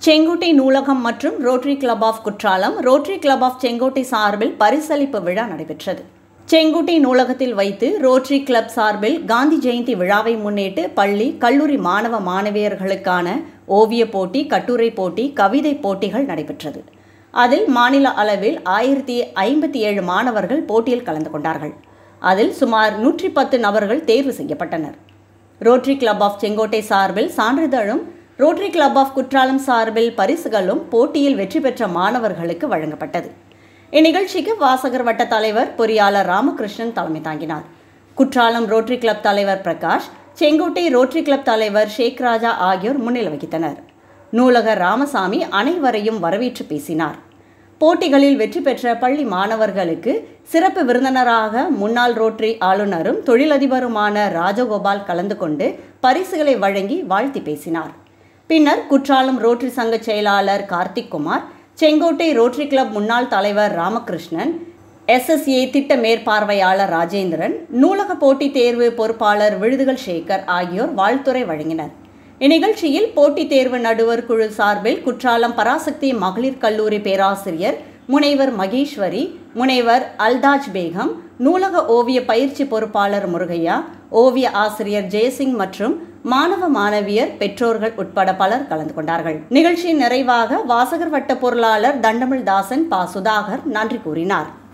செங்கோட்டை நூலகம் மற்றும் rotary club of Courtallam rotary club of Sengottai சார்பில் பரிசளிப்பு விழா நடைபெற்றது செங்கோட்டை நூலகத்தில் வைத்து ரோட்டரி கிளப் சார்பில் காந்தி ஜெயந்தி விழாவை முன்னிட்டு பள்ளி கல்லூரி மாணவ மாணவியர்களுக்கான ஓவிய போட்டி கட்டுரை போட்டி கவிதை போட்டிகள் நடைபெற்றது அதில் மாநில அளவில் ஆயிரத்தி ஐம்பத்தி ஏழு மாணவர்கள் போட்டியில் கலந்து கொண்டார்கள் அதில் சுமார் நூற்றி பத்து நபர்கள் தேர்வு செய்யப்பட்டனர் ரோட்டரி கிளப் ஆஃப் செங்கோட்டை சார்பில் சான்றிதழும் ரோட்டரி கிளப் ஆஃப் குற்றாலம் சார்பில் பரிசுகளும் போட்டியில் வெற்றி பெற்ற மாணவர்களுக்கு வழங்கப்பட்டது இந்நிகழ்ச்சிக்கு வாசகர் வட்ட தலைவர் பொறியாளர் ராமகிருஷ்ணன் தலைமை தாங்கினார் குற்றாலம் ரோட்டரி கிளப் தலைவர் பிரகாஷ் செங்கோட்டை ரோட்டரி கிளப் தலைவர் ஷேக் ராஜா ஆகியோர் முன்னிலை வகித்தனர் நூலகர் ராமசாமி அனைவரையும் வரவேற்று பேசினார் போட்டிகளில் வெற்றி பெற்ற பள்ளி மாணவர்களுக்கு சிறப்பு விருந்தினராக முன்னாள் ரோட்டரி ஆளுநரும் தொழிலதிபருமான ராஜகோபால் கலந்து கொண்டு பரிசுகளை வழங்கி வாழ்த்தி பேசினார் பின்னர் குற்றாலம் ரோட்டரி சங்க செயலாளர் கார்த்திக் குமார் செங்கோட்டை ரோட்டரி கிளப் முன்னாள் தலைவர் ராமகிருஷ்ணன் எஸ்எஸ்ஏ திட்ட மேற்பார்வையாளர் ராஜேந்திரன் நூலக போட்டித் தேர்வு பொறுப்பாளர் விழுதுகள் சேகர் ஆகியோர் வாழ்த்துரை வழங்கினர் இந்நிகழ்ச்சியில் போட்டித் தேர்வு நடுவர் குழு சார்பில் குற்றாலம் பராசக்தி மகளிர் கல்லூரி பேராசிரியர் முனைவர் மகேஸ்வரி முனைவர் அல்தாஜ் பேகம் நூலக ஓவிய பயிற்சி பொறுப்பாளர் முருகையா ஓவிய ஆசிரியர் ஜெயசிங் மற்றும் மாணவ மாணவியர் பெற்றோர்கள் உட்பட பலர் கலந்து கொண்டார்கள் நிகழ்ச்சியின் நிறைவாக வாசகர் வட்ட பொருளாளர் தண்டமிழ் தாசன் பா சுதாகர் நன்றி கூறினார்